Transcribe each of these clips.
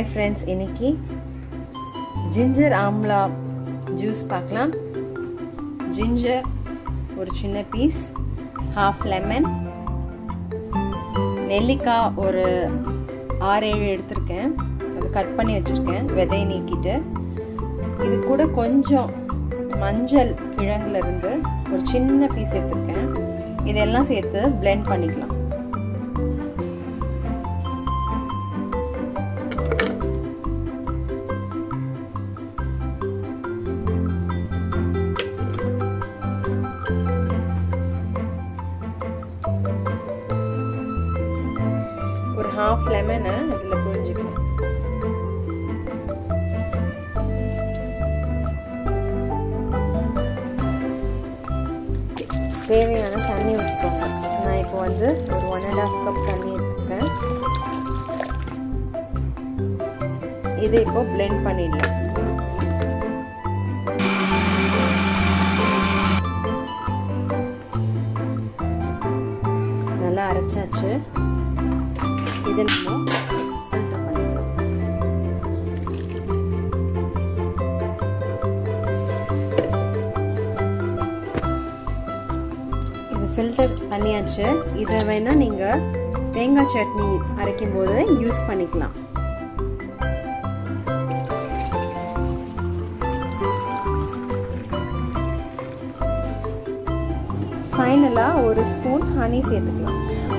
hi friends இன்னைக்கு ginger amla juice பார்க்கலாம் ginger ஒரு சின்ன பீஸ் ஹாஃப் லெமன் நெல்லிக்காய் ஒரு ஆறு ஏழு எடுத்திருக்கேன் அது கட் பண்ணி வச்சுருக்கேன் விதையை நீக்கிட்டு இது கூட கொஞ்சம் மஞ்சள் கிழங்குல இருந்து ஒரு சின்ன பீஸ் எடுத்திருக்கேன் இதெல்லாம் சேர்த்து பிளெண்ட் பண்ணிக்கலாம் ஒரு ஹாஃப் லெமனை அதில் புரிஞ்சுக்கணும் தேவையான தண்ணி ஊற்றிக்கோங்க நான் இப்போ வந்து ஒரு ஒன் அண்ட் ஹாஃப் கப் தண்ணி எடுத்துக்கிறேன் இதை இப்போ பிளெண்ட் பண்ணிடலாம் நல்லா அரைச்சாச்சு இதை நம்ம ஃபில்டர் பண்ணிக்கலாம் இது ஃபில்டர் பண்ணியாச்சு இதை வேணால் நீங்கள் தேங்காய் சட்னி அரைக்கும் போது யூஸ் பண்ணிக்கலாம் ஃபைனலாக ஒரு ஸ்பூன் ஹனி சேர்த்துக்கலாம்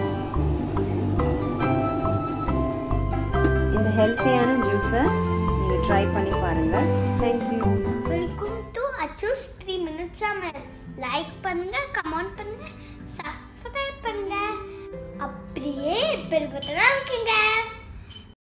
இந்த ஹெல்த்தியான ஜூஸை நீங்கள் ட்ரை பண்ணி பாருங்கள் thank you welcome to Achu's three minutes சமையல் லைக் பண்ணுங்க கமெண்ட் பண்ணுங்க சப்ஸ்கிரைப் பண்ணுங்க அப்படியே பெல் பட்டன் இருக்குங்க